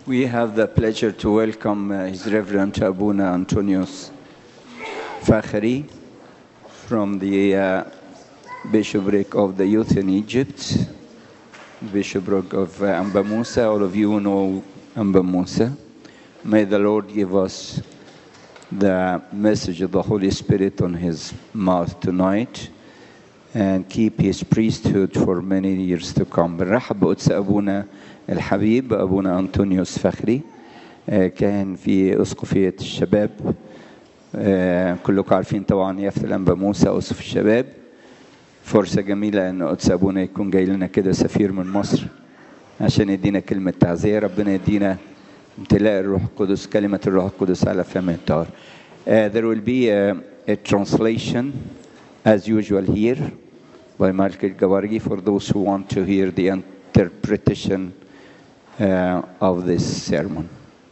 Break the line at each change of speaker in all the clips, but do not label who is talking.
We have the pleasure to welcome uh, His Reverend Abuna Antonius Fakhri from the uh, bishopric of the youth in Egypt, bishopric of uh, Amba Musa. All of you know Amba Musa. May the Lord give us the message of the Holy Spirit on his mouth tonight and keep his priesthood for many years to come. بنرحب بقدس أبونا الحبيب أبونا أنطونيوس فخري آه، كان في أسقفية الشباب آه، كلكم عارفين طبعا يافت الأنبا موسى أسقف الشباب فرصة جميلة إن قدس أبونا يكون جاي لنا كده سفير من مصر عشان يدينا كلمة تعزية ربنا يدينا امتلاء الروح القدس كلمة الروح القدس على فم الطاهر. Uh, there will be a, a translation as usual here by Michael Gavargi for those who want to hear the interpretation uh, of this sermon.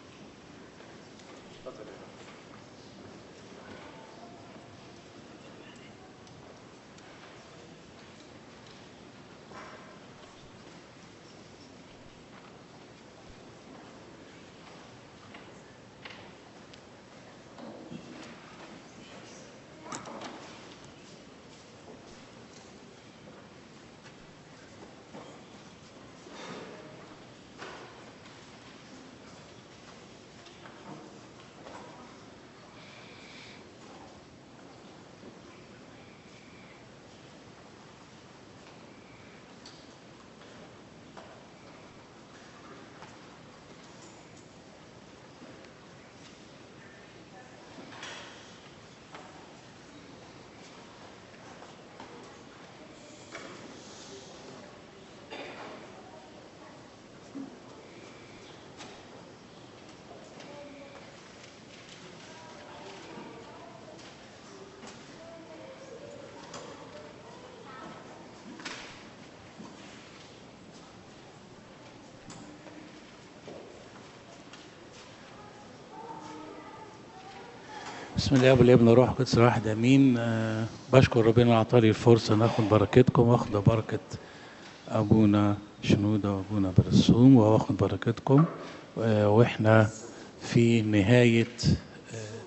بسم الله والابن والروح القدس الواحد امين آه، بشكر ربنا اللي اعطاني الفرصه ناخد بركتكم واخد بركه ابونا شنوده وابونا برسوم واخد بركتكم آه، واحنا في نهايه آه،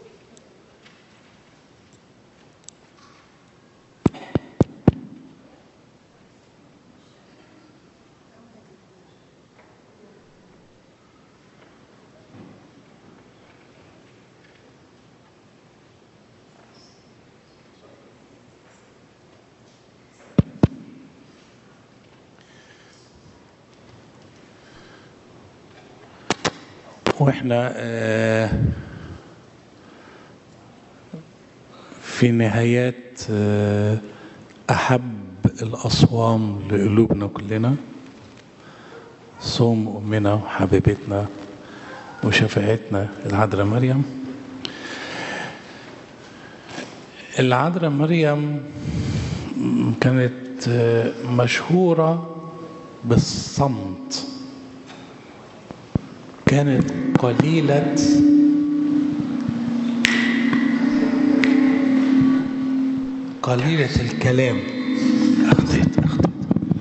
واحنا آه، في نهايات آه، احب الاصوام لقلوبنا كلنا صوم امنا وحبيبتنا وشفاعتنا العذراء مريم العذراء مريم كانت آه، مشهوره بالصمت كانت قليلة قليلة الكلام أخطيت أخطيت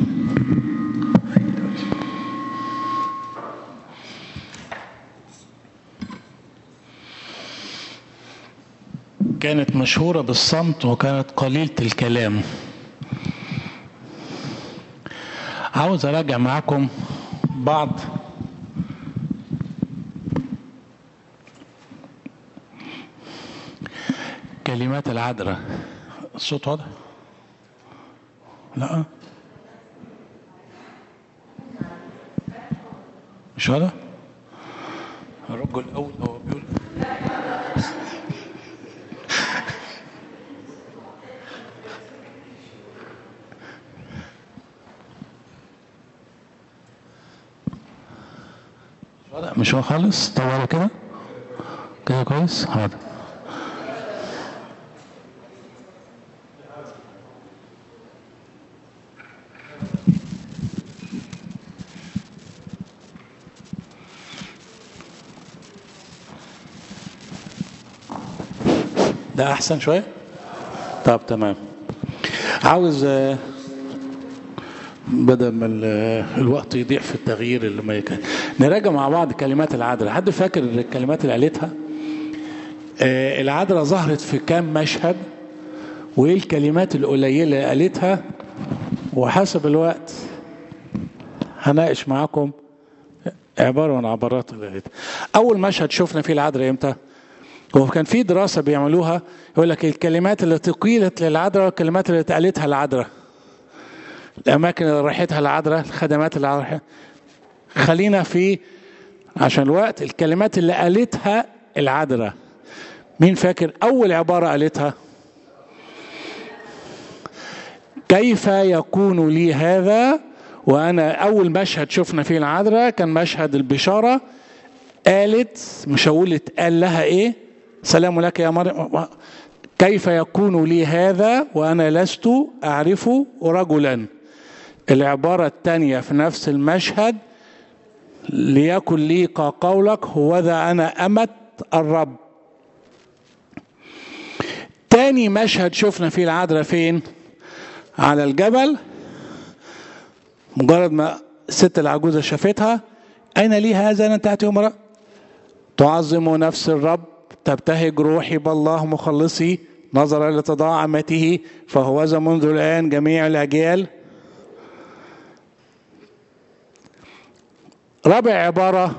كانت مشهورة بالصمت وكانت قليلة الكلام عاوز أراجع معاكم بعض كلمات العذراء الصوت واضح؟ لا مش واضح؟ الرجل الأول هو بيقول مش واضح مش واضح خالص طول كده كده كويس حاضر ده احسن شويه طب تمام عاوز آه، بدل ما ال- الوقت يضيع في التغيير اللي ما يكاد نراجع مع بعض كلمات العذراء حد فاكر الكلمات اللي قالتها آه، العذراء ظهرت في كام مشهد وايه الكلمات القليله اللي قالتها وحسب الوقت هناقش معاكم عباره عن عبارات اللي قالتها اول مشهد شفنا فيه العذراء امتى هو كان في دراسه بيعملوها يقول لك الكلمات اللي قيلت للعذراء والكلمات اللي اتقالتها العذراء الاماكن اللي راحتها العذراء الخدمات اللي راحتها خلينا في عشان الوقت الكلمات اللي قالتها العذراء مين فاكر اول عباره قالتها كيف يكون لي هذا وانا اول مشهد شفنا فيه العذراء كان مشهد البشاره قالت مش هقول اتقال لها ايه سلام لك يا مريم كيف يكون لي هذا وانا لست اعرف رجلا العباره الثانيه في نفس المشهد ليكن لي كقولك هو ذا انا امت الرب تاني مشهد شفنا فيه العذراء فين على الجبل مجرد ما الست العجوزة شافتها أين لي هذا أن تأتي امرأة تعظم نفس الرب تبتهج روحي بالله مخلصي نظر إلى تضاعمته فهو ذا منذ الآن جميع الأجيال رابع عبارة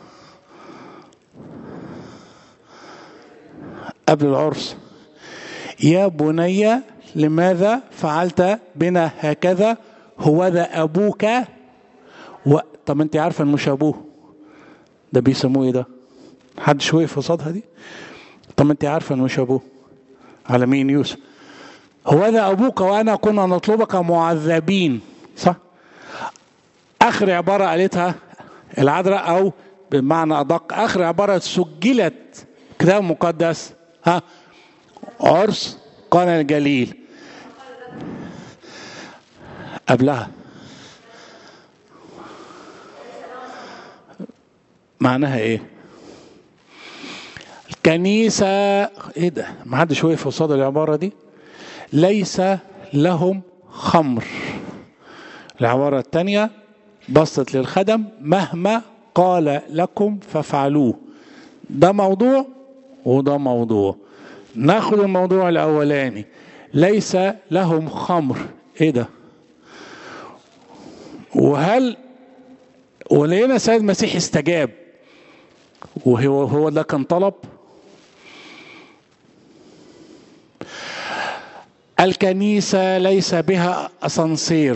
قبل العرس يا بني لماذا فعلت بنا هكذا هو ذا أبوك و... طب انت عارفة انه مش أبوه ده بيسموه ايه ده محدش وقف قصادها دي طب انت عارفة انه مش أبوه على مين يوسف هو ذا أبوك وأنا كنا نطلبك معذبين صح آخر عبارة قالتها العذراء أو بمعنى أدق آخر عبارة سجلت كتاب مقدس ها عرس قانا الجليل قبلها معناها ايه الكنيسة ايه ده ما حدش وقف قصاد العبارة دي ليس لهم خمر العبارة الثانية بسطت للخدم مهما قال لكم فافعلوه ده موضوع وده موضوع ناخد الموضوع الاولاني ليس لهم خمر ايه ده وهل ولقينا سيد المسيح استجاب وهو هو ده كان طلب الكنيسة ليس بها أسانسير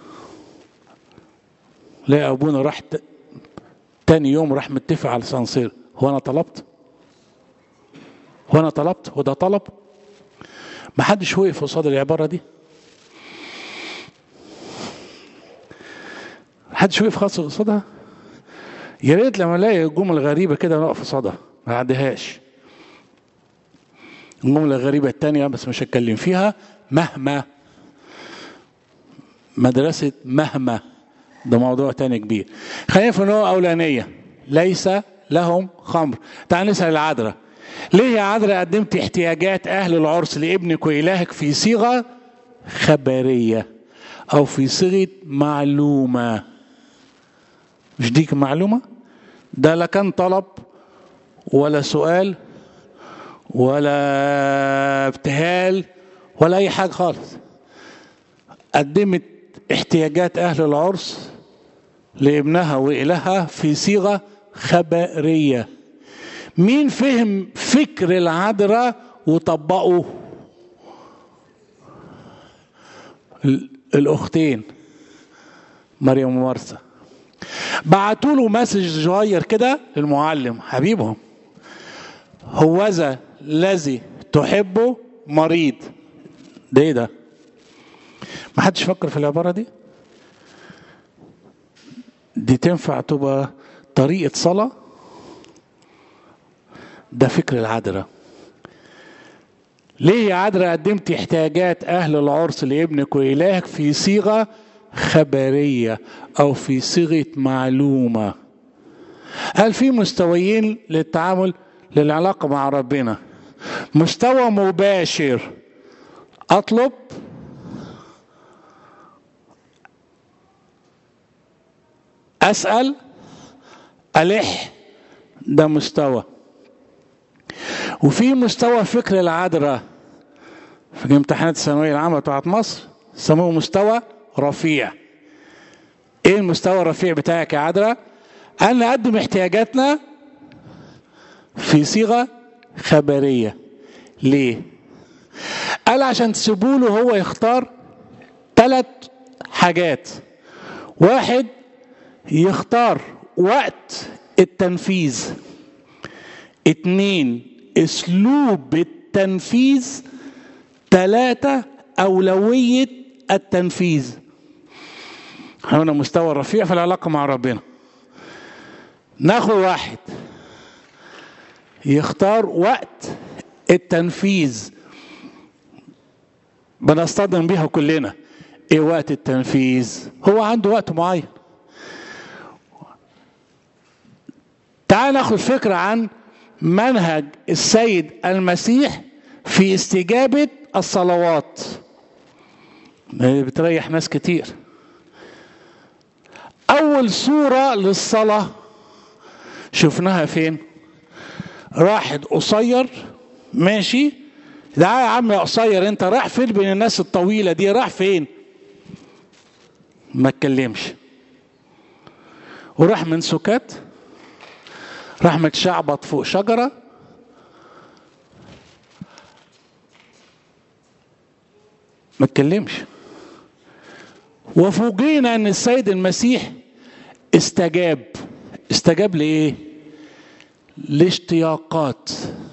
لا أبونا راح ت- تاني يوم راح متفق على الأسانسير هو أنا طلبت هو أنا طلبت هو ده طلب ما حدش وقف قصاد العبارة دي حدش وقف خالص قصادها يا ريت لما الاقي جمل غريبه كده نقف قصادها ما عديهاش الجمله الغريبه الثانيه بس مش هتكلم فيها مهما مدرسه مهما ده موضوع تاني كبير خلينا في النقطه الاولانيه ليس لهم خمر تعال نسال العذراء ليه يا عذراء قدمت احتياجات اهل العرس لابنك والهك في صيغه خبريه او في صيغه معلومه مش دي معلومه ده لا كان طلب ولا سؤال ولا ابتهال ولا اي حاجه خالص قدمت احتياجات اهل العرس لابنها والهها في صيغه خبريه مين فهم فكر العذراء وطبقه ال- الاختين مريم ومرثا بعتوا له مسج صغير كده للمعلم حبيبهم هوذا الذي تحبه مريض ده ايه ده ما حدش فكر في العباره دي دي تنفع تبقى طريقه صلاه ده فكر العذراء ليه يا عذراء قدمت احتياجات اهل العرس لابنك والهك في صيغه خبريه او في صيغه معلومه هل في مستويين للتعامل للعلاقه مع ربنا مستوى مباشر اطلب اسال الح ده مستوى وفي مستوى فكر العذراء في امتحانات الثانويه العامه بتاعت مصر سموه مستوى رفيع ايه المستوى الرفيع بتاعك يا عذراء ان نقدم احتياجاتنا في صيغه خبريه ليه قال عشان تسيبوا له هو يختار ثلاث حاجات واحد يختار وقت التنفيذ اتنين اسلوب التنفيذ تلاتة اولوية التنفيذ هنا مستوى رفيع في العلاقة مع ربنا ناخد واحد يختار وقت التنفيذ بنصطدم بيها كلنا ايه وقت التنفيذ هو عنده وقت معين تعال ناخد فكرة عن منهج السيد المسيح في استجابة الصلوات بتريح ناس كتير أول صورة للصلاة شفناها فين راحد قصير ماشي ده يا عم يا قصير انت رايح فين بين الناس الطويلة دي راح فين ما اتكلمش وراح من سكات راح متشعبط فوق شجرة ما اتكلمش وفوجئنا ان السيد المسيح استجاب استجاب لايه لاشتياقات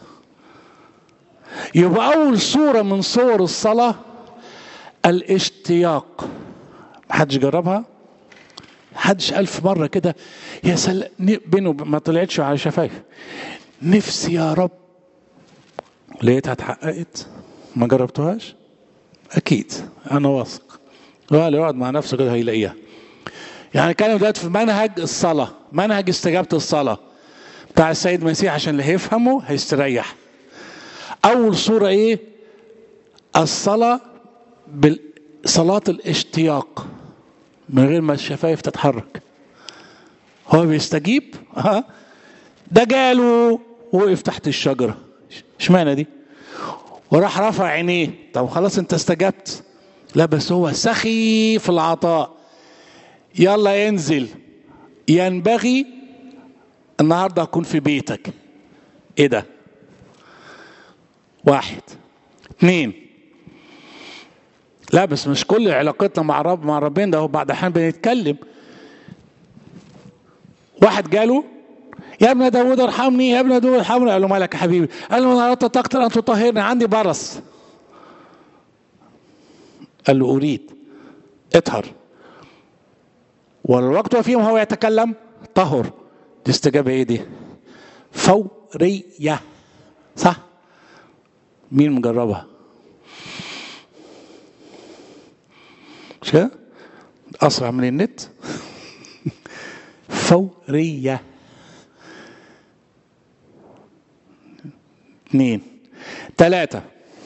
يبقى اول صورة من صور الصلاة الاشتياق محدش جربها محدش ألف مرة كده يا سلام بينه ما طلعتش على شفايف نفسي يا رب لقيتها اتحققت ما جربتوهاش اكيد انا واثق هو اللي يقعد مع نفسه كده هيلاقيها يعني كان دلوقتي في منهج الصلاة منهج استجابة الصلاة بتاع السيد المسيح عشان اللي هيفهمه هيستريح أول صورة إيه؟ الصلاة بصلاة الاشتياق من غير ما الشفايف تتحرك هو بيستجيب ها ده جاله وقف تحت الشجرة اشمعنى دي وراح رفع عينيه طب خلاص انت استجبت لا بس هو سخي في العطاء يلا ينزل ينبغي النهارده اكون في بيتك ايه ده واحد اثنين لا بس مش كل علاقتنا مع رب مع ربنا ده هو بعد احيان بنتكلم واحد جاله يا ابن داود ارحمني يا ابن داود ارحمني قال له مالك يا حبيبي قال له انا اردت تقتل ان تطهرني عندي برص قال له اريد اطهر والوقت وفيهم هو يتكلم طهر دي استجابه ايه دي فوريه صح مين مجربها مش كده اسرع من النت فوريه اثنين ثلاثة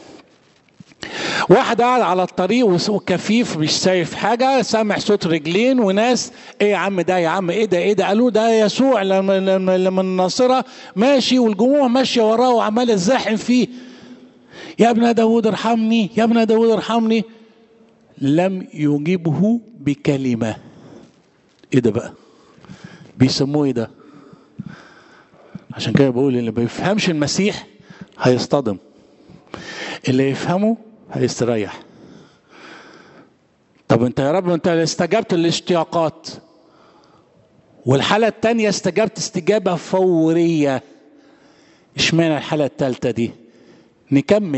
واحد قاعد على الطريق وكفيف مش شايف حاجة سامع صوت رجلين وناس ايه يا عم ده يا عم ايه ده ايه ده قالوا ده يسوع لما لما الناصرة ماشي والجموع ماشية وراه وعمال يزاحم فيه يا ابن داود ارحمني يا ابن داود ارحمني لم يجبه بكلمة ايه ده بقى بيسموه ايه ده عشان كده بقول اللي ما بيفهمش المسيح هيصطدم اللي يفهمه هيستريح طب انت يا رب انت استجبت للاشتياقات والحالة التانية استجبت استجابة فورية اشمعنى الحالة التالتة دي نكمل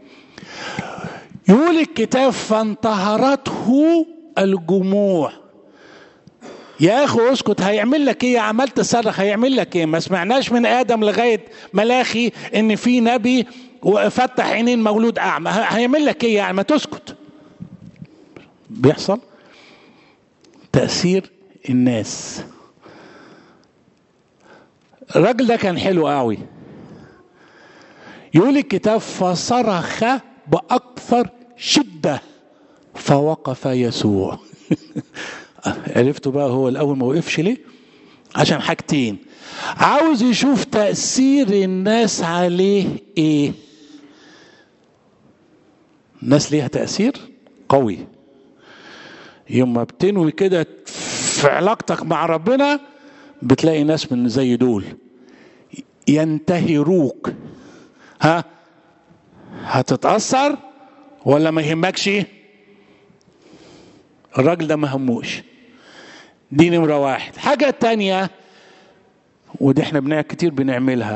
يقول الكتاب فانتهرته الجموع يا اخو اسكت هيعمل لك ايه عمال تصرخ هيعمل لك ايه ما سمعناش من ادم لغايه ملاخي ان في نبي وفتح عينين مولود اعمى هيعمل لك ايه يعني ما تسكت بيحصل تاثير الناس الراجل ده كان حلو قوي يقول الكتاب فصرخ باكثر شده فوقف يسوع عرفتوا بقى هو الاول ما وقفش ليه عشان حاجتين عاوز يشوف تأثير الناس عليه ايه الناس ليها تأثير قوي يوم ما بتنوي كده في علاقتك مع ربنا بتلاقي ناس من زي دول ينتهروك ها هتتأثر ولا ما يهمكش الراجل ده ما هموش دي نمرة واحد حاجة تانية ودي احنا بنعمل كتير بنعملها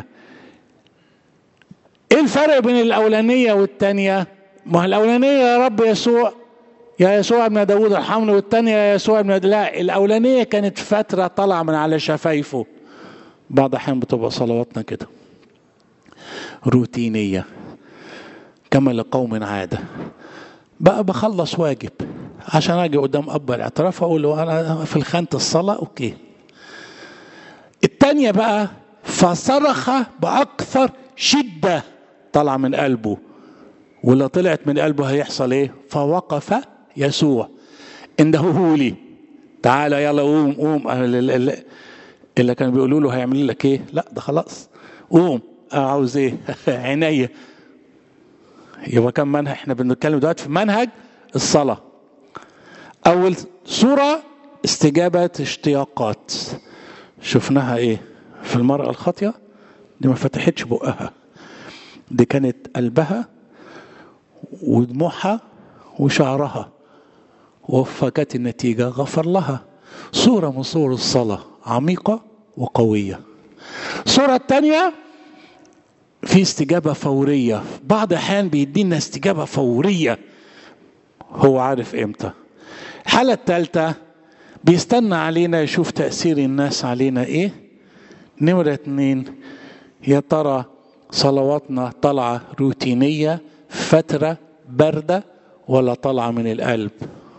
ايه الفرق بين الاولانية والتانية ما الاولانية يا رب يسوع يا يسوع ابن داود ارحمني والتانية يا يسوع ابن لا الاولانية كانت فترة طالعة من على شفايفه بعض الاحيان بتبقى صلواتنا كده روتينية كما لقوم عادة بقى بخلص واجب عشان اجي قدام اب الاعتراف اقول له انا في الخانة الصلاة اوكي التانية بقى فصرخ بأكثر شدة طلع من قلبه واللي طلعت من قلبه هيحصل ايه فوقف يسوع انده لي تعالى يلا قوم قوم اللي كانوا بيقولوا له هيعمل لك ايه لا ده خلاص قوم عاوز ايه عينيا يبقى كم منهج احنا بنتكلم دلوقتي في منهج الصلاه اول صوره استجابه اشتياقات شفناها ايه في المراه الخاطيه دي ما فتحتش بقها دي كانت قلبها ودموعها وشعرها وفكت النتيجه غفر لها صوره من صور الصلاه عميقه وقويه الصوره الثانيه في استجابه فوريه بعض الاحيان بيدينا استجابه فوريه هو عارف امتى الحاله الثالثه بيستنى علينا يشوف تاثير الناس علينا ايه نمره اتنين يا ترى صلواتنا طالعه روتينيه فتره بارده ولا طالعه من القلب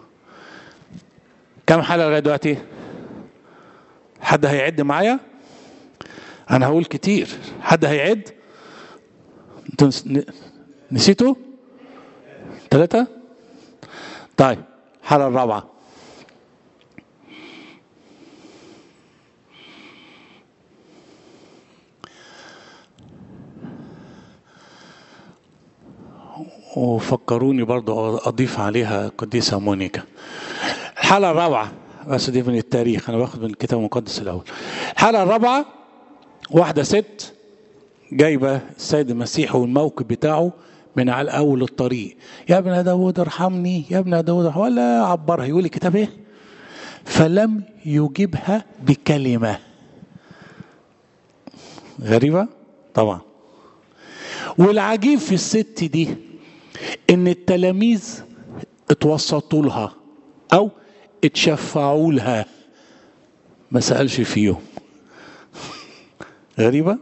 كم حاله لغايه دلوقتي حد هيعد معايا انا هقول كتير حد هيعد انتوا نسيتوا ثلاثة طيب الحالة الرابعة وفكروني برضو أضيف عليها قديسة مونيكا الحالة الرابعة بس دي من التاريخ أنا باخد من الكتاب المقدس الأول الحالة الرابعة واحدة ست جايبة السيد المسيح والموكب بتاعه من على أول الطريق يا ابن داود ارحمني يا ابن داود ولا عبرها يقول الكتاب ايه فلم يجبها بكلمة غريبة طبعا والعجيب في الست دي ان التلاميذ اتوسطوا لها او اتشفعوا لها ما سألش فيهم غريبة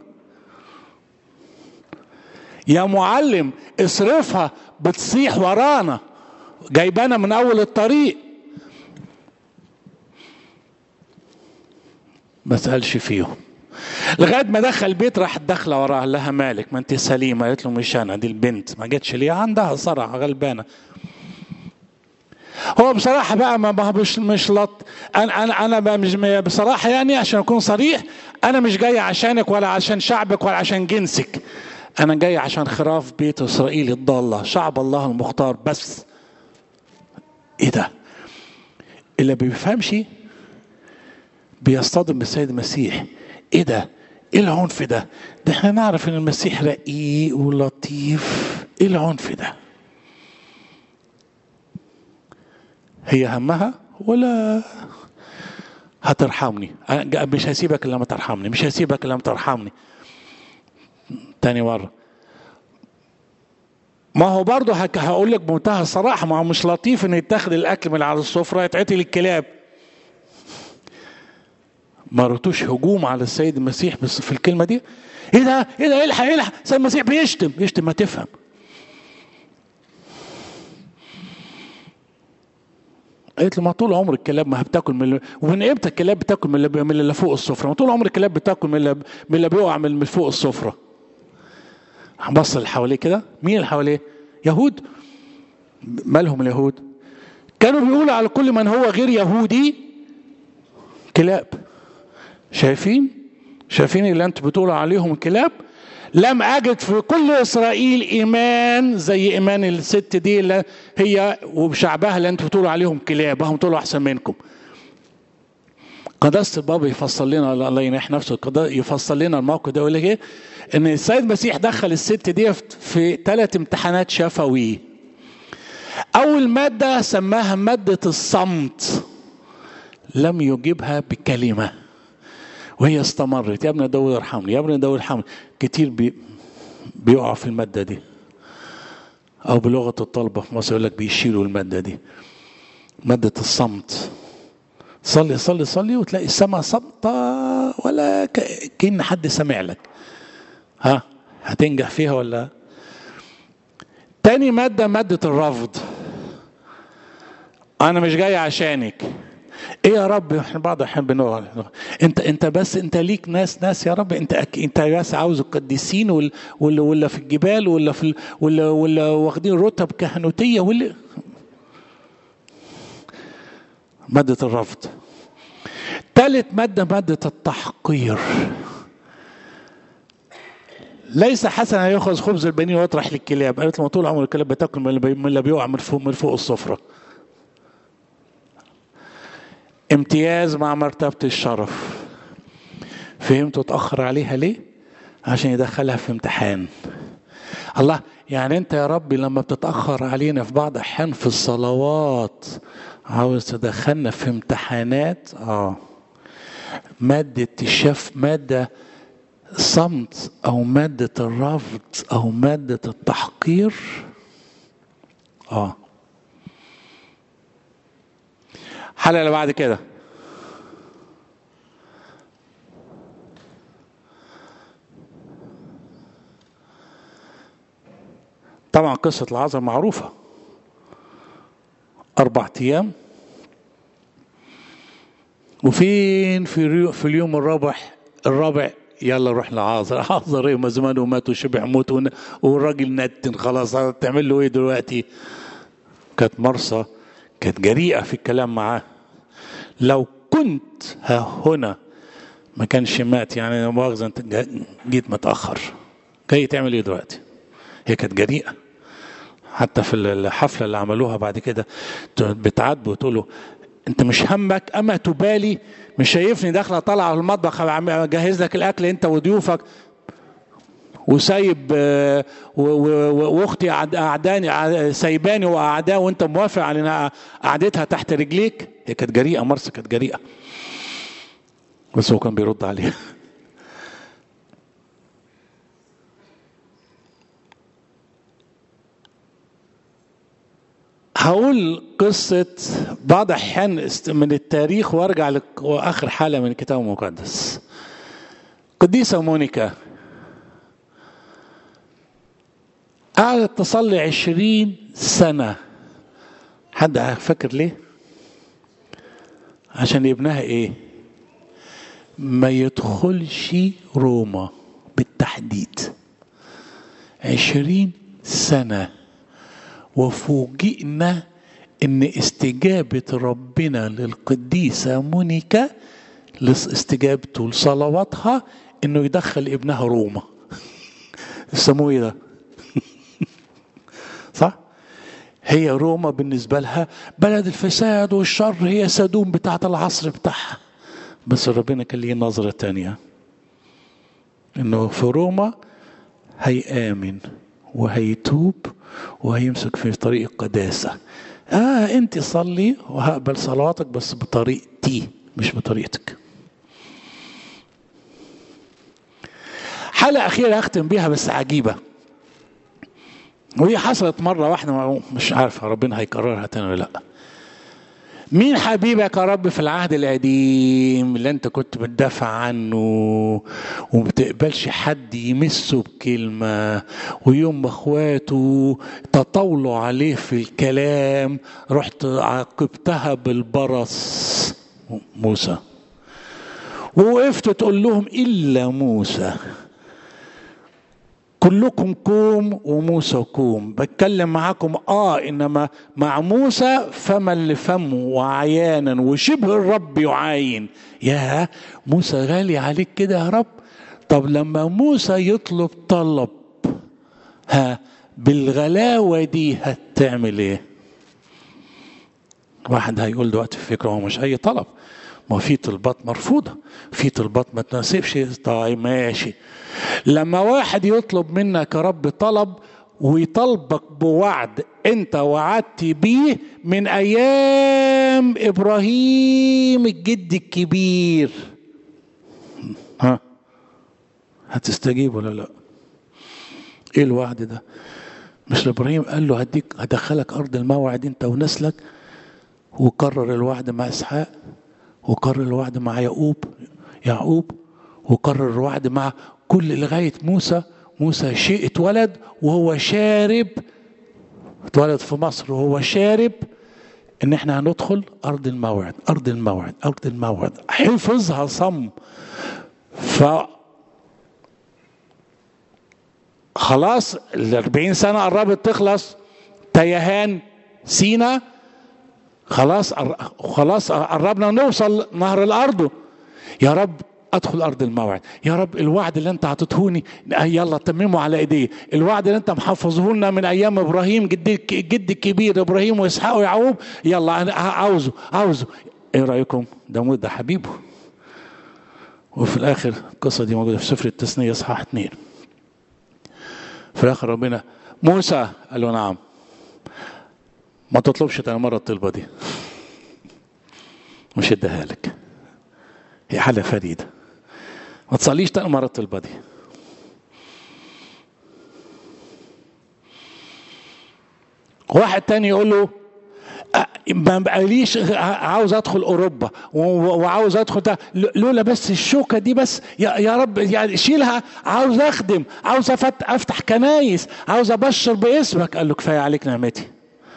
يا معلم اصرفها بتصيح ورانا جايبانا من اول الطريق ما سألش فيهم لغايه ما دخل البيت راح داخله وراها لها مالك ما انت سليمه قالت له مش انا دي البنت ما جتش ليه عندها صرع غلبانه هو بصراحه بقى ما مش مش لط انا انا انا بقى مش بصراحه يعني عشان اكون صريح انا مش جاي عشانك ولا عشان شعبك ولا عشان جنسك انا جاي عشان خراف بيت اسرائيل الضاله شعب الله المختار بس ايه ده اللي بيفهمش بيصطدم بالسيد المسيح ايه ده ايه العنف ده ده احنا نعرف ان المسيح رقيق ولطيف ايه العنف ده هي همها ولا هترحمني مش هسيبك الا لما ترحمني مش هسيبك الا لما ترحمني تاني مرة ما هو برضه هقول لك بمنتهى الصراحة ما هو مش لطيف ان يتاخد الاكل من على السفرة يتعطي للكلاب ما رتوش هجوم على السيد المسيح بس في الكلمة دي ايه ده ايه ده الحق الحق السيد المسيح بيشتم بيشتم ما تفهم قالت له ما طول عمر الكلاب ما بتاكل من ومن امتى الكلاب بتاكل من اللي, من اللي فوق السفره؟ ما طول عمر الكلاب بتاكل من اللي, من اللي بيقع من فوق السفره. بص اللي حواليه كده مين اللي حواليه؟ يهود مالهم اليهود؟ كانوا بيقولوا على كل من هو غير يهودي كلاب شايفين شايفين اللي انتوا بتقولوا عليهم كلاب لم اجد في كل اسرائيل ايمان زي ايمان الست دي اللي هي وشعبها اللي انتوا بتقولوا عليهم كلاب هم طلعوا احسن منكم قداسه البابا يفصل لنا الله ينح نفسه يفصل لنا الموقف ده يقول لك ايه ان السيد المسيح دخل الست دي في ثلاث امتحانات شفوي اول ماده سماها ماده الصمت لم يجبها بكلمه وهي استمرت يا ابن داود ارحمني يا ابن داود ارحمني كتير بي بيقعوا في الماده دي او بلغه الطلبه في مصر يقول لك بيشيلوا الماده دي ماده الصمت صلي صلي صلي وتلاقي السماء صمتة ولا كأن حد سمع لك ها هتنجح فيها ولا تاني مادة مادة الرفض أنا مش جاي عشانك ايه يا رب احنا بعض الاحيان بنقعد انت انت بس انت ليك ناس ناس يا رب انت أك... انت بس عاوز القديسين ولا ولا ولا في الجبال ولا في ال... ولا ولا واخدين رتب كهنوتيه ولا مادة الرفض ثالث مادة مادة التحقير ليس حسنا ياخذ خبز البنين ويطرح للكلاب قالت له طول عمر الكلاب بتاكل من اللي بيقع من فوق من فوق السفره امتياز مع مرتبة الشرف فهمتوا اتأخر عليها ليه؟ عشان يدخلها في امتحان الله يعني انت يا ربي لما بتتأخر علينا في بعض أحيان في الصلوات عاوز تدخلنا في امتحانات اه مادة الشف مادة صمت أو مادة الرفض أو مادة التحقير اه الحلقة اللي بعد كده طبعا قصة العذراء معروفة أربع أيام وفين في في اليوم الرابع الرابع يلا روح لعازر عازر ايه ما زمانه مات وشبع موت والراجل نتن خلاص تعمل له ايه دلوقتي كانت مرسى كانت جريئة في الكلام معاه لو كنت ها هنا ما كانش مات يعني مؤاخذة انت جيت متأخر جاي تعمل ايه دلوقتي هي كانت جريئة حتى في الحفلة اللي عملوها بعد كده بتعاتبه وتقول له انت مش همك اما تبالي مش شايفني داخله طالعه في المطبخ اجهز لك الاكل انت وضيوفك وسايب واختي اعداني سايباني واعداه وانت موافق على قعدتها تحت رجليك هي كانت جريئه مرسى كانت جريئه بس هو كان بيرد عليها هقول قصة بعض أحيان من التاريخ وأرجع لآخر حالة من الكتاب المقدس قديسة مونيكا قعدت تصلي عشرين سنة حد فاكر ليه؟ عشان ابنها ايه؟ ما يدخلش روما بالتحديد عشرين سنة وفوجئنا ان استجابة ربنا للقديسة مونيكا لاستجابته لصلواتها انه يدخل ابنها روما يسموه ايه ده؟ صح؟ هي روما بالنسبة لها بلد الفساد والشر هي سدوم بتاعت العصر بتاعها بس ربنا كان ليه نظرة تانية انه في روما هيآمن وهيتوب وهيمسك في طريق القداسة اه انت صلي وهقبل صلواتك بس بطريقتي مش بطريقتك حلقة أخيرة أختم بيها بس عجيبة وهي حصلت مرة واحدة مش عارف ربنا هيكررها تاني ولا لأ مين حبيبك يا رب في العهد القديم اللي انت كنت بتدافع عنه وما بتقبلش حد يمسه بكلمة ويوم ما اخواته تطاولوا عليه في الكلام رحت عاقبتها بالبرص موسى ووقفت تقول لهم إلا موسى كلكم كوم وموسى كوم بتكلم معاكم اه انما مع موسى فما لفمه وعيانا وشبه الرب يعاين يا موسى غالي عليك كده يا رب طب لما موسى يطلب طلب ها بالغلاوة دي هتعمل ايه واحد هيقول دلوقتي في فكرة هو مش اي طلب ما في طلبات مرفوضة في طلبات ما تناسبش طيب ماشي لما واحد يطلب منك يا رب طلب ويطلبك بوعد انت وعدت بيه من ايام ابراهيم الجد الكبير ها هتستجيب ولا لا ايه الوعد ده مش ابراهيم قال له هديك هدخلك ارض الموعد انت ونسلك وكرر الوعد مع اسحاق وكرر الوعد مع يعقوب يعقوب وكرر الوعد مع كل لغايه موسى موسى شيء اتولد وهو شارب اتولد في مصر وهو شارب ان احنا هندخل ارض الموعد ارض الموعد ارض الموعد حفظها صم ف خلاص ال 40 سنه قربت تخلص تيهان سينا خلاص خلاص قربنا نوصل نهر الارض يا رب ادخل ارض الموعد يا رب الوعد اللي انت عطيتهوني يلا تممه على ايدي الوعد اللي انت محفظه لنا من ايام ابراهيم جد جد الكبير ابراهيم واسحاق ويعقوب يلا انا عاوزه عاوزه ايه رايكم داوود ده حبيبه وفي الاخر القصه دي موجوده في سفر التثنيه اصحاح اثنين في الاخر ربنا موسى قال له نعم ما تطلبش تاني مره الطلبه دي مش اديها لك هي حاله فريده ما تصليش تاني مره الطلبه دي واحد تاني يقول له ما بقاليش عاوز ادخل اوروبا وعاوز ادخل ده لولا بس الشوكه دي بس يا, يا رب يعني شيلها عاوز اخدم عاوز افتح كنايس عاوز ابشر باسمك قال له كفايه عليك نعمتي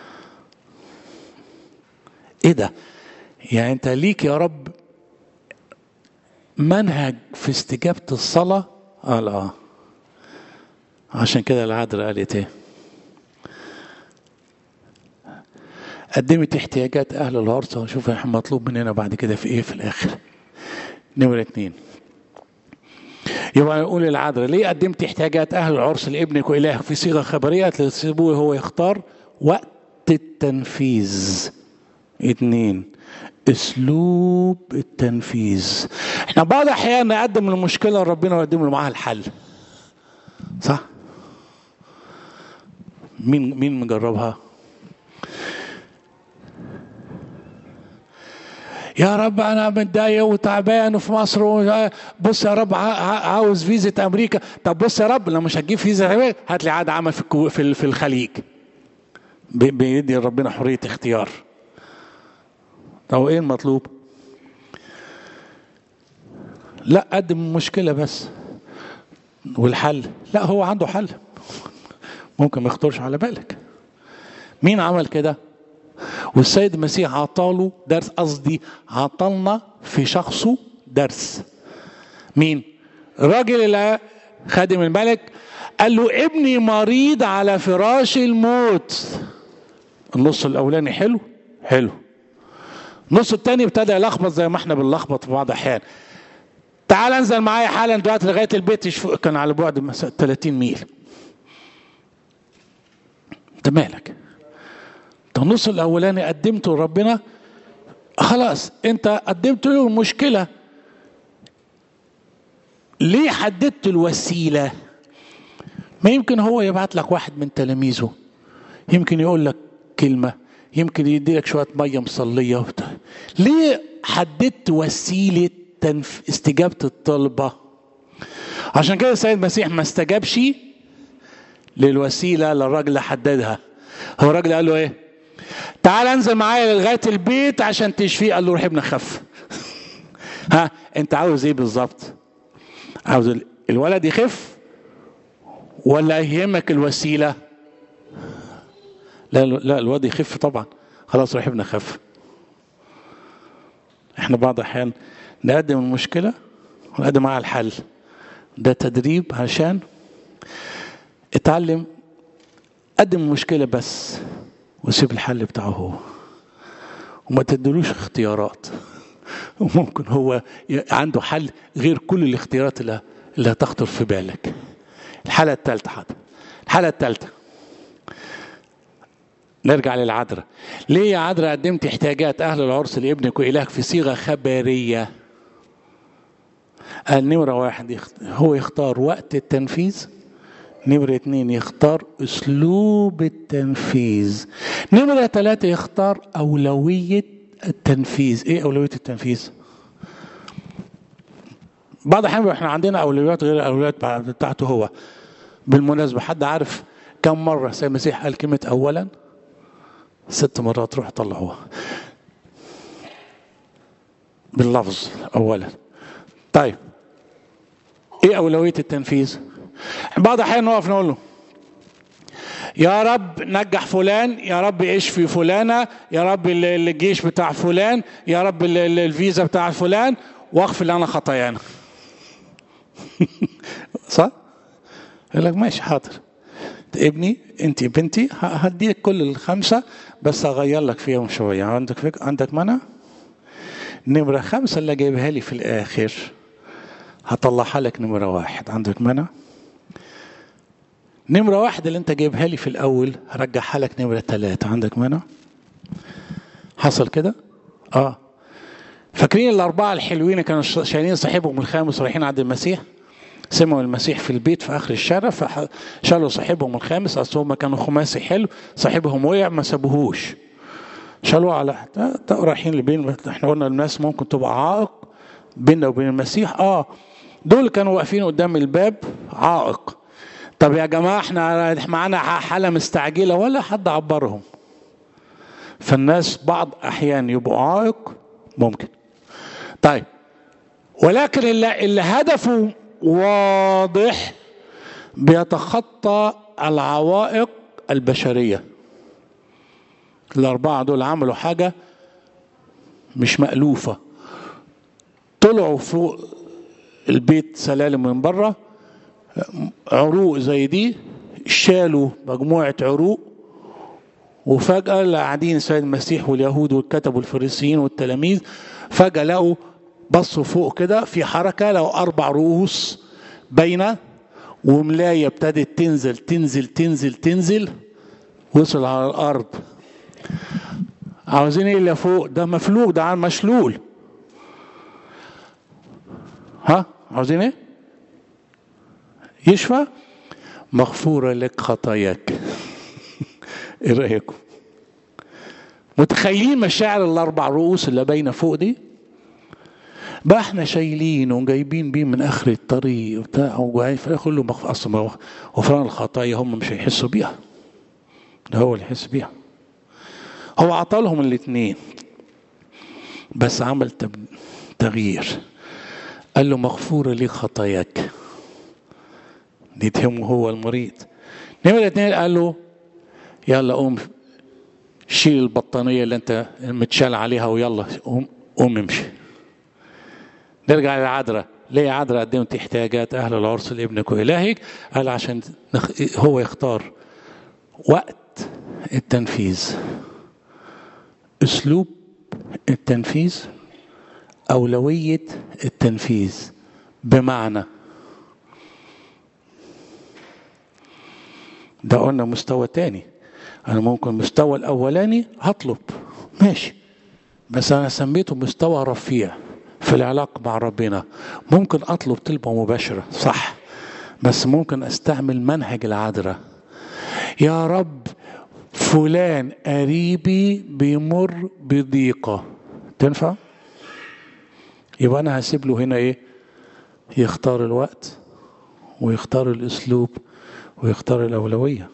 ايه ده يعني انت ليك يا رب منهج في استجابه الصلاه قال اه عشان كده العذراء قالت ايه قدمت احتياجات اهل العرس ونشوف احنا مطلوب مننا بعد كده في ايه في الاخر نمرة اتنين يبقى نقول العذراء ليه قدمت احتياجات اهل العرس لابنك والهك في صيغه خبريه تسيبوه هو يختار وقت التنفيذ اتنين اسلوب التنفيذ احنا بعض الاحيان نقدم المشكله لربنا ونقدم له معاها الحل صح مين مين مجربها يا رب انا متضايق وتعبان وفي مصر بص يا رب عاوز فيزا امريكا طب بص يا رب لو مش هتجيب فيزا امريكا هات لي عقد عمل في في في الخليج بيدي ربنا حريه اختيار طب ايه المطلوب لا قدم المشكله بس والحل لا هو عنده حل ممكن ما يخطرش على بالك مين عمل كده والسيد المسيح عطاله درس قصدي عطلنا في شخصه درس مين الراجل اللي خادم الملك قال له ابني مريض على فراش الموت النص الاولاني حلو حلو النص التاني ابتدى يلخبط زي ما احنا بنلخبط في بعض الاحيان تعال انزل معايا حالا دلوقتي لغايه البيت كان على بعد 30 ميل انت مالك النص الاولاني قدمته لربنا خلاص انت قدمت له المشكله ليه حددت الوسيله ما يمكن هو يبعت لك واحد من تلاميذه يمكن يقول لك كلمه يمكن يدي لك شويه ميه مصليه وبتاع. ليه حددت وسيله تنف... استجابه الطلبه عشان كده السيد المسيح ما استجابش للوسيله للراجل اللي حددها هو الراجل قال له ايه تعال انزل معايا لغايه البيت عشان تشفيه قال له روح ابنك خف ها انت عاوز ايه بالظبط عاوز الولد يخف ولا يهمك الوسيله لا لا الواد يخف طبعا خلاص روح ابنك خف احنا بعض الاحيان نقدم المشكله ونقدم معاها الحل ده تدريب عشان اتعلم قدم المشكلة بس وسيب الحل بتاعه هو وما تدلوش اختيارات وممكن هو عنده حل غير كل الاختيارات اللي, اللي هتخطر في بالك الحالة الثالثة حاضر الحالة الثالثة نرجع للعذراء ليه يا عذراء قدمت احتياجات أهل العرس لابنك وإلهك في صيغة خبرية قال نمرة واحد هو يختار وقت التنفيذ نمرة اتنين يختار أسلوب التنفيذ نمرة ثلاثة يختار أولوية التنفيذ إيه أولوية التنفيذ؟ بعض الأحيان احنا عندنا أولويات غير الأولويات بتاعته هو بالمناسبة حد عارف كم مرة سيد المسيح قال كلمة أولا؟ ست مرات روح طلعوها باللفظ أولا طيب ايه اولويه التنفيذ بعض الاحيان نقف نقول له يا رب نجح فلان يا رب اشفي فلانه يا رب الجيش بتاع فلان يا رب الفيزا بتاع فلان واغفر لنا خطايانا صح يقول لك ماشي حاضر ابني انت بنتي هديك كل الخمسه بس اغير لك فيهم شويه عندك فك... عندك منع نمره خمسه اللي جايبها لي في الاخر هطلعها لك نمرة واحد عندك منع نمرة واحد اللي انت جايبها لي في الأول هرجعها لك نمرة ثلاثة عندك منع حصل كده اه فاكرين الأربعة الحلوين كانوا شايلين صاحبهم الخامس رايحين عند المسيح سمعوا المسيح في البيت في آخر الشارع فشالوا صاحبهم الخامس أصل هم كانوا خماسي حلو صاحبهم وقع ما سابوهوش شالوه على رايحين لبين احنا قلنا الناس ممكن تبقى عائق بيننا وبين المسيح اه دول كانوا واقفين قدام الباب عائق طب يا جماعه احنا معانا حاله مستعجله ولا حد عبرهم فالناس بعض احيان يبقوا عائق ممكن طيب ولكن اللي, اللي هدفه واضح بيتخطى العوائق البشريه الاربعه دول عملوا حاجه مش مألوفه طلعوا فوق البيت سلالم من بره عروق زي دي شالوا مجموعة عروق وفجأة اللي قاعدين السيد المسيح واليهود والكتب والفريسيين والتلاميذ فجأة لقوا بصوا فوق كده في حركة لقوا أربع رؤوس باينة وملاية ابتدت تنزل تنزل تنزل تنزل وصل على الأرض عاوزين ايه اللي فوق ده مفلوج ده مشلول ها عاوزين ايه يشفى مغفورة لك خطاياك ايه رأيكم متخيلين مشاعر الاربع رؤوس اللي باينه فوق دي بقى احنا شايلين وجايبين بيه من اخر الطريق وبتاع وجاي في الاخر له مغف... اصلا غفران الخطايا هم مش هيحسوا بيها ده هو اللي يحس بيها هو عطالهم الاثنين بس عمل تغيير قال له مغفورة لي خطاياك دي تهمه هو المريض نمرة اتنين قال له يلا قوم شيل البطانية اللي انت متشال عليها ويلا قوم قوم امشي نرجع للعذراء ليه يا عذراء قدمت احتياجات اهل العرس لابنك والهك قال عشان هو يختار وقت التنفيذ اسلوب التنفيذ أولوية التنفيذ بمعنى ده قلنا مستوى تاني أنا ممكن المستوى الأولاني هطلب ماشي بس أنا سميته مستوى رفيع في العلاقة مع ربنا ممكن أطلب طلبة مباشرة صح بس ممكن أستعمل منهج العذراء يا رب فلان قريبي بيمر بضيقة تنفع؟ يبقى انا هسيب له هنا ايه يختار الوقت ويختار الاسلوب ويختار الاولويه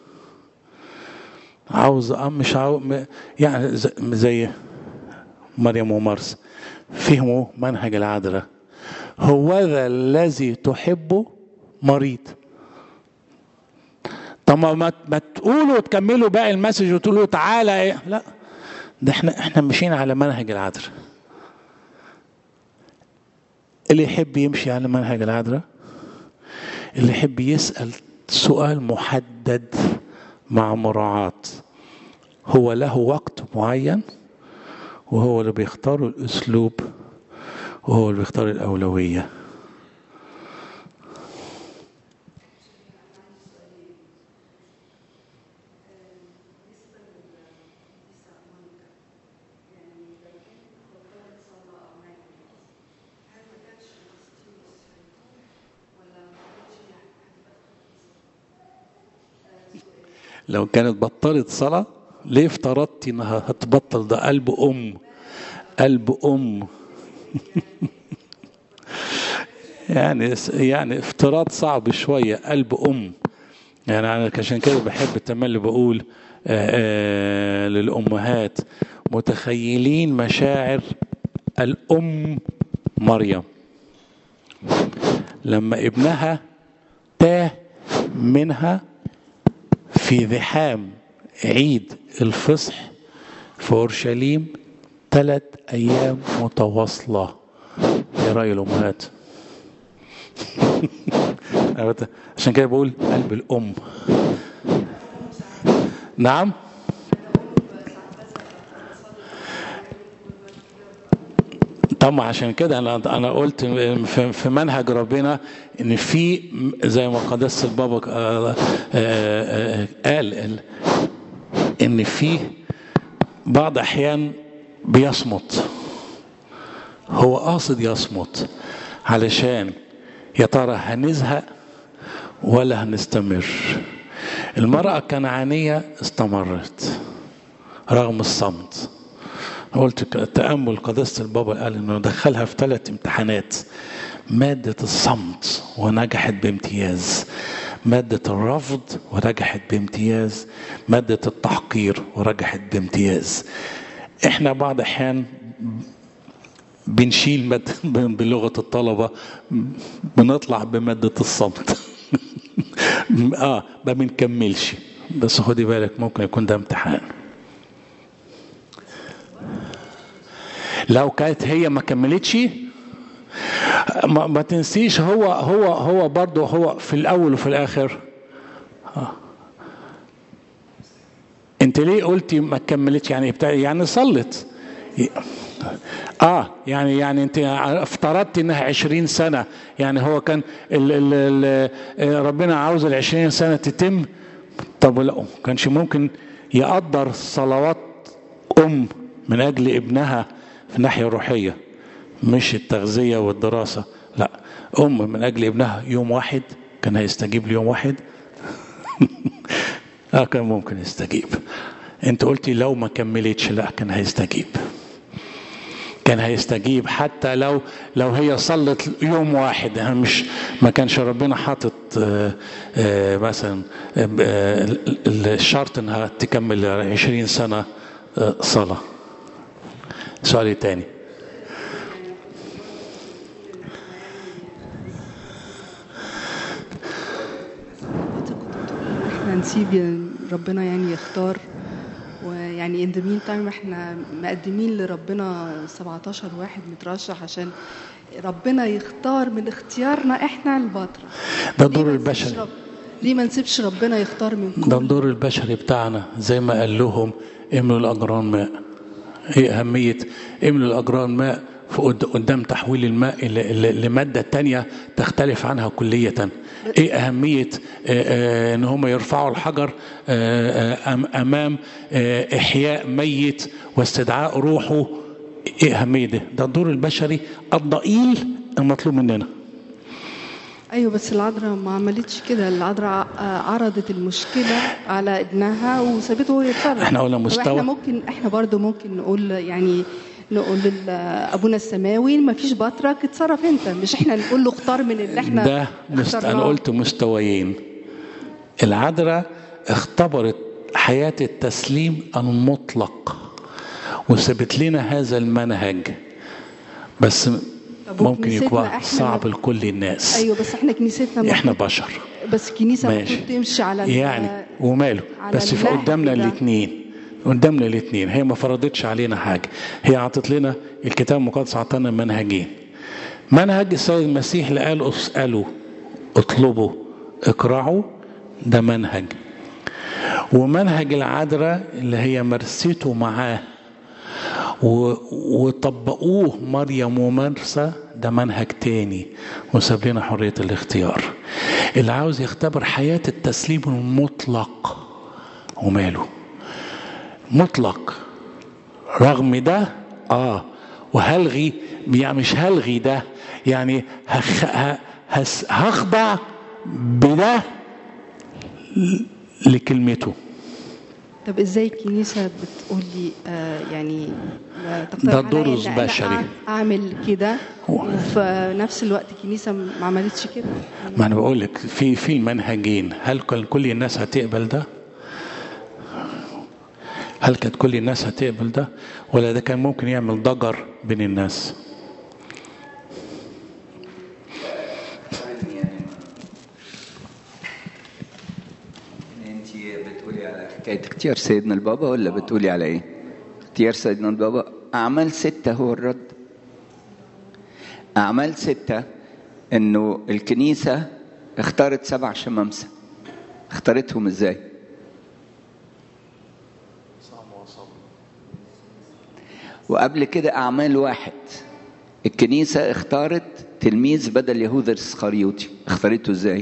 عاوز ام مش عاوز يعني زي مريم ومارس فهموا منهج العذراء هو ذا الذي تحبه مريض طب ما ما تقولوا وتكملوا باقي المسج وتقولوا تعالى ايه لا ده احنا احنا ماشيين على منهج العذراء اللي يحب يمشي على منهج العذراء اللي يحب يسأل سؤال محدد مع مراعاة هو له وقت معين وهو اللي بيختار الأسلوب وهو اللي بيختار الأولوية لو كانت بطلت صلاة ليه افترضتي انها هتبطل ده قلب ام قلب ام يعني يعني افتراض صعب شوية قلب ام يعني انا عشان كده بحب التملي بقول آآ آآ للامهات متخيلين مشاعر الام مريم لما ابنها تاه منها في زحام عيد الفصح في اورشليم ثلاث ايام متواصله يا راي الامهات عشان كده بقول قلب الام نعم طبعا عشان كده انا انا قلت في منهج ربنا ان في زي ما قداسه البابا قال ان في بعض احيان بيصمت هو قاصد يصمت علشان يا ترى هنزهق ولا هنستمر المرأة الكنعانية استمرت رغم الصمت قلت تأمل قداسة البابا قال انه دخلها في ثلاث امتحانات مادة الصمت ونجحت بامتياز مادة الرفض ونجحت بامتياز مادة التحقير ونجحت بامتياز احنا بعض احيان بنشيل مادة بلغة الطلبة بنطلع بمادة الصمت اه ما بنكملش بس خدي بالك ممكن يكون ده امتحان لو كانت هي ما كملتش ما, ما تنسيش هو هو هو برضه هو في الاول وفي الاخر آه. انت ليه قلتي ما كملتش يعني بتاع يعني صلت اه يعني يعني انت افترضت انها عشرين سنة يعني هو كان ال ال ال ربنا عاوز العشرين سنة تتم طب لا كانش ممكن يقدر صلوات ام من اجل ابنها في الناحية الروحية مش التغذية والدراسة لا ام من اجل ابنها يوم واحد كان هيستجيب ليوم واحد اه كان ممكن يستجيب انت قلتي لو ما كملتش لا كان هيستجيب كان هيستجيب حتى لو لو هي صلت يوم واحد يعني مش ما كانش ربنا حاطط مثلا الشرط انها تكمل 20 سنه صلاه سؤال تاني
احنا نسيب ربنا يعني يختار ويعني ان ذا مين تايم احنا مقدمين لربنا 17 واحد مترشح عشان ربنا يختار من اختيارنا احنا البطرة
ده الدور البشري
رب... ليه ما نسيبش ربنا يختار من كل
ده الدور البشري بتاعنا زي ما قال لهم املوا الاجران ماء ايه اهميه املوا الاجران ماء قدام تحويل الماء لمادة تانية تختلف عنها كلية ايه اهمية ان هم يرفعوا الحجر امام احياء ميت واستدعاء روحه ايه اهمية ده ده الدور البشري الضئيل المطلوب مننا
ايوه بس العذراء ما عملتش كده العذراء عرضت المشكله على ابنها وسابته هو يتصرف
احنا قلنا مستوى
احنا ممكن احنا برضو ممكن نقول يعني نقول لابونا السماوي ما فيش بطرك اتصرف انت مش احنا نقول له اختار من اللي احنا
ده مست... انا قلت مستويين العذراء اختبرت حياه التسليم المطلق وسابت لنا هذا المنهج بس ممكن يكون صعب لكل الناس
ايوه بس احنا كنيستنا
احنا بشر
بس الكنيسه
ماشي
تمشي على
يعني وماله بس في قدامنا الاثنين قدامنا الاثنين هي ما فرضتش علينا حاجه هي اعطت لنا الكتاب المقدس اعطانا منهجين منهج السيد المسيح اللي قال اسالوا اطلبوا اقرعوا ده منهج ومنهج العذراء اللي هي مرسيته معاه و- وطبقوه مريم ومرسى ده منهج تاني وساب لنا حرية الاختيار اللي عاوز يختبر حياة التسليم المطلق وماله مطلق رغم ده اه وهلغي يعني مش هلغي ده يعني هخ... ه... هس... هخضع بده لكلمته
طب ازاي الكنيسه بتقول لي آه يعني آه،
ده
تقترح عليا
دور
إن أنا
بشري.
أع- اعمل كده
هو-
وفي نفس الوقت الكنيسه ما عملتش كده
ما انا بقول لك في في منهجين هل كل كل الناس هتقبل ده هل كانت كل الناس هتقبل ده ولا ده كان ممكن يعمل ضجر بين الناس
انت بتقولي على حكايه اختيار سيدنا البابا ولا بتقولي على ايه؟ اختيار سيدنا البابا اعمال سته هو الرد اعمال سته انه الكنيسه اختارت سبع شمامسه اختارتهم ازاي؟ وقبل كده اعمال واحد الكنيسه اختارت تلميذ بدل يهوذا الاسخريوطي اختارته ازاي؟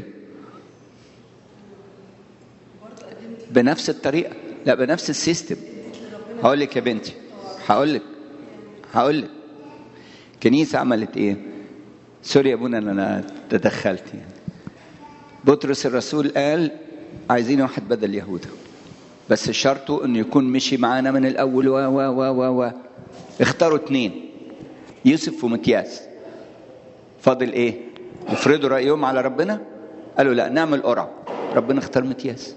بنفس الطريقه لا بنفس السيستم هقول لك يا بنتي هقول لك هقول لك الكنيسه عملت ايه سوري يا ابونا ان انا تدخلت يعني بطرس الرسول قال عايزين واحد بدل يهوذا بس شرطه انه يكون مشي معانا من الاول و و و و و اختاروا اتنين يوسف ومكياس فاضل ايه يفرضوا رايهم على ربنا قالوا لا نعمل قرعه ربنا اختار متياس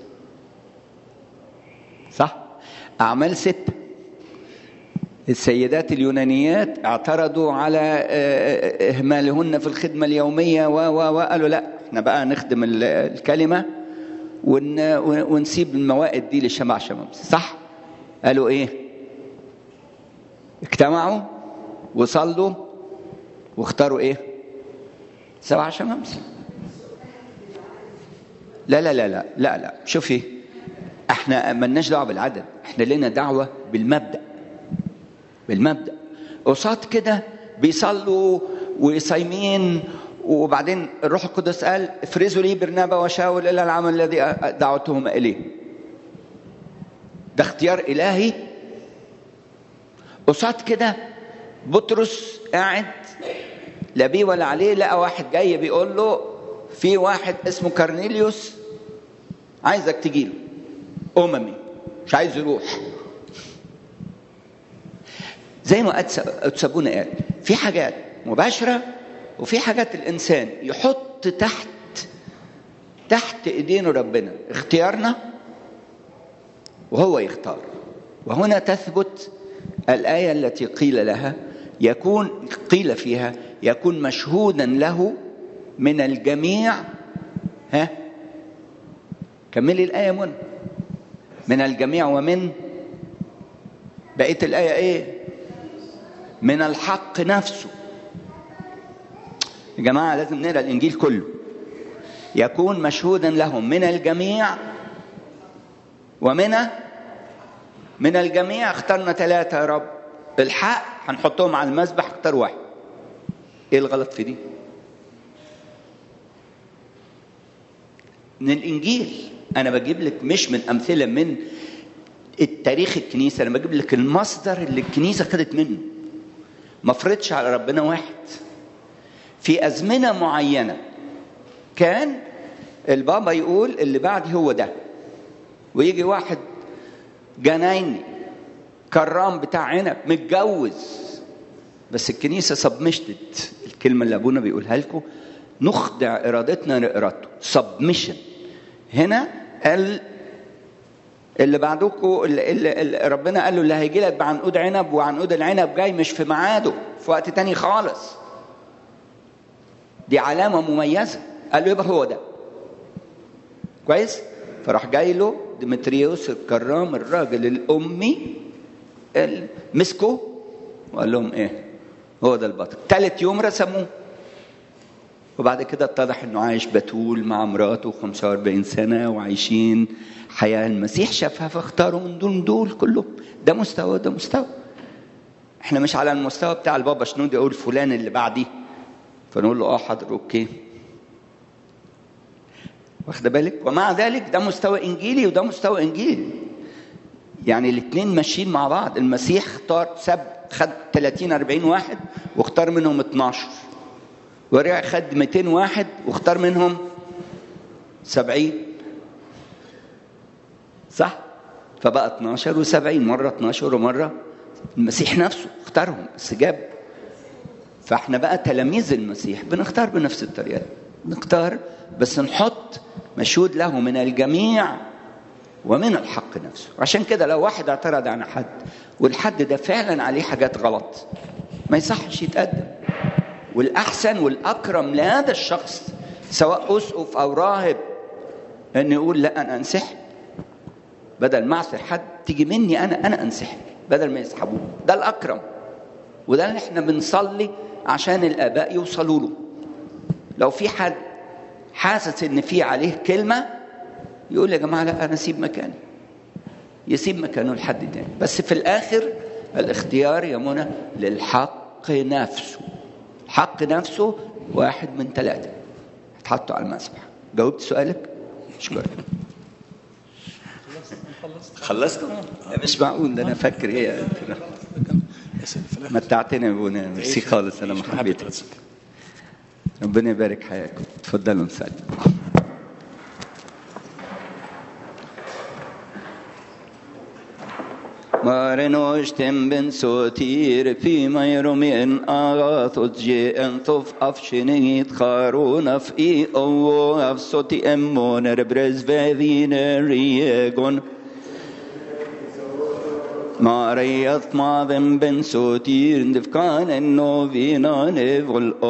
صح أعمال ستة السيدات اليونانيات اعترضوا على آه، إهمالهن في الخدمة اليومية و و وقالوا لا احنا بقى نخدم ال- الكلمة ون ونسيب الموائد دي للشمع شمامس صح قالوا ايه اجتمعوا وصلوا واختاروا ايه سبع شمامس لا لا لا لا لا لا شوفي احنا ملناش دعوه بالعدد احنا لنا دعوه بالمبدا بالمبدا قصاد كده بيصلوا وصايمين وبعدين الروح القدس قال افرزوا لي برنابا وشاول الى العمل الذي دعوتهم اليه ده اختيار الهي قصاد كده بطرس قاعد لا بيه ولا عليه لقى واحد جاي بيقول له في واحد اسمه كارنيليوس عايزك تجيله أممي مش عايز يروح زي ما أتسابونا قال في حاجات مباشرة وفي حاجات الإنسان يحط تحت تحت إيدين ربنا اختيارنا وهو يختار وهنا تثبت الآية التي قيل لها يكون قيل فيها يكون مشهودا له من الجميع ها كملي الآية منى من الجميع ومن بقية الآية إيه؟ من الحق نفسه يا جماعة لازم نقرأ الإنجيل كله يكون مشهودا لهم من الجميع ومن من الجميع اخترنا ثلاثة يا رب الحق هنحطهم على المذبح اختار واحد ايه الغلط في دي؟ من الانجيل انا بجيب لك مش من امثله من التاريخ الكنيسه انا بجيب لك المصدر اللي الكنيسه خدت منه ما فرضش على ربنا واحد في ازمنه معينه كان البابا يقول اللي بعدي هو ده ويجي واحد جنايني كرام بتاع عنب متجوز بس الكنيسه سبمشتت الكلمه اللي ابونا بيقولها لكم نخضع ارادتنا لارادته سبمشن هنا قال اللي بعدكم اللي, اللي, اللي ربنا قال له اللي هيجي لك بعنقود عنب وعنقود العنب جاي مش في ميعاده في وقت تاني خالص دي علامة مميزة قال له يبقى هو ده كويس فراح جاي له ديمتريوس الكرام الراجل الأمي مسكه وقال لهم ايه هو ده البطل ثالث يوم رسموه وبعد كده اتضح انه عايش بتول مع مراته 45 سنه وعايشين حياه المسيح شافها فاختاروا من دون دول كلهم ده مستوى وده مستوى احنا مش على المستوى بتاع البابا شنودي يقول فلان اللي بعديه فنقول له اه حاضر اوكي واخده بالك ومع ذلك ده مستوى انجيلي وده مستوى انجيلي يعني الاثنين ماشيين مع بعض المسيح اختار سب خد 30 40 واحد واختار منهم 12 ورجع خد 200 واحد واختار منهم 70 صح فبقى 12 و70 مره 12 ومره المسيح نفسه اختارهم بس جاب فاحنا بقى تلاميذ المسيح بنختار بنفس الطريقه نختار بس نحط مشهود له من الجميع ومن الحق نفسه عشان كده لو واحد اعترض على حد والحد ده فعلا عليه حاجات غلط ما يصحش يتقدم والاحسن والاكرم لهذا الشخص سواء اسقف او راهب انه يقول لا انا انسحب بدل ما اعصر حد تيجي مني انا انا انسحب بدل ما يسحبوه ده الاكرم وده اللي احنا بنصلي عشان الاباء يوصلوا له لو في حد حاسس ان في عليه كلمه يقول يا جماعه لا انا اسيب مكاني يسيب مكانه لحد تاني بس في الاخر الاختيار يا منى للحق نفسه الحق نفسه واحد من ثلاثه اتحطوا على المسبح جاوبت سؤالك اشكرك خلصت مش معقول ده انا فاكر ايه متعتني يا ابونا ميرسي خالص انا ما حبيتك ربنا يبارك حياتكم اتفضلوا نسلم Marenoshtem ben sotir fi mayrumin agathot je en thof afshinit kharun af i o af soti emmoner brezvedine riegon Mariyat ma ben ben sotir ndifkan en novina nevol